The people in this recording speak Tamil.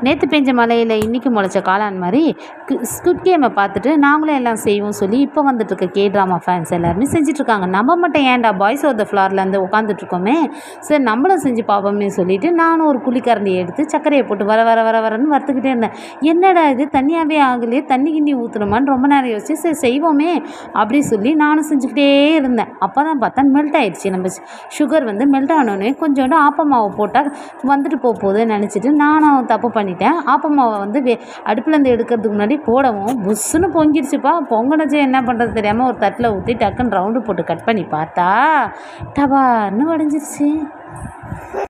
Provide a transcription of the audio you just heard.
நேற்று பெஞ்ச மழையில் இன்றைக்கி முளைச்ச காளான் மாதிரி ஸ்குட் கேமை பார்த்துட்டு நாங்களும் எல்லாம் செய்வோம் சொல்லி இப்போ வந்துட்டுருக்க கே ட்ராமா ஃபேன்ஸ் எல்லாருமே செஞ்சிட்ருக்காங்க நம்ம மட்டும் ஏன்டா பாய்ஸ் ஆஃப் த ஃப்ளாரில் வந்து உட்காந்துட்ருக்கோமே சரி நம்மளும் செஞ்சு பார்ப்போம்னு சொல்லிட்டு நானும் ஒரு குழிக்கரண்டி எடுத்து சர்க்கரையை போட்டு வர வர வர வரன்னு வறுத்துக்கிட்டே இருந்தேன் என்னடா இது தண்ணியாகவே ஆகலையே தண்ணி கிண்ணி ஊற்றுணுமான்னு ரொம்ப நேரம் யோசிச்சு சரி செய்வோமே அப்படி சொல்லி நானும் செஞ்சுக்கிட்டே இருந்தேன் அப்போ தான் பார்த்தா மெல்ட் ஆயிடுச்சு நம்ம சுகர் வந்து மெல்ட் ஆனோடனே கொஞ்சோண்டு ஆப்பமாவை போட்டால் வந்துட்டு போக போகுதுன்னு நினச்சிட்டு நானும் தப்பு பண்ணிட்டேன் ஆப்பமாவை வந்து வே அடுப்புலேருந்து எடுக்கிறதுக்கு முன்னாடி போடவும் புஸ்ஸுன்னு பொங்கிடுச்சுப்பா பொங்கினச்சு என்ன பண்ணுறது தெரியாமல் ஒரு தட்டில் ஊற்றி டக்குன்னு ரவுண்டு போட்டு கட் பண்ணி பார்த்தா டபார்னு உடஞ்சிருச்சு